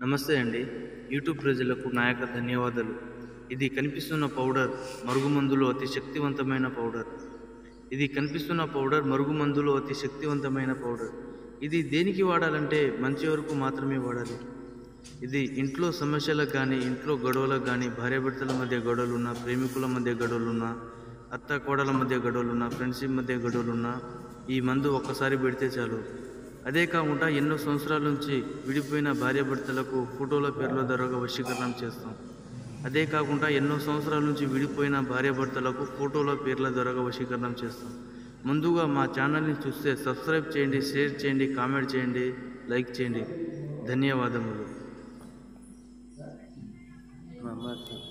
నమస్తే అండి యూట్యూబ్ ప్రజలకు నా యొక్క ధన్యవాదాలు ఇది కనిపిస్తున్న పౌడర్ మరుగుమందులో అతి శక్తివంతమైన పౌడర్ ఇది కనిపిస్తున్న పౌడర్ మరుగుమందులో అతి శక్తివంతమైన పౌడర్ ఇది దేనికి వాడాలంటే మంచి వరకు మాత్రమే వాడాలి ఇది ఇంట్లో సమస్యలకు కానీ ఇంట్లో గొడవలకు కానీ భార్యాభర్తల మధ్య గొడవలున్నా ప్రేమికుల మధ్య గొడవలున్నా అత్త కోడల మధ్య గొడవలున్నా ఫ్రెండ్షిప్ మధ్య గొడవలున్నా ఈ మందు ఒక్కసారి పెడితే చాలు అదే కాకుండా ఎన్నో సంవత్సరాల నుంచి విడిపోయిన భార్యాభర్తలకు ఫోటోల పేర్ల ద్వారా వశీకరణం చేస్తాం అదే కాకుండా ఎన్నో సంవత్సరాల నుంచి విడిపోయిన భార్యాభర్తలకు ఫోటోల పేర్ల ద్వారా వశీకరణం చేస్తాం ముందుగా మా ఛానల్ని చూస్తే సబ్స్క్రైబ్ చేయండి షేర్ చేయండి కామెంట్ చేయండి లైక్ చేయండి ధన్యవాదములు నమస్తే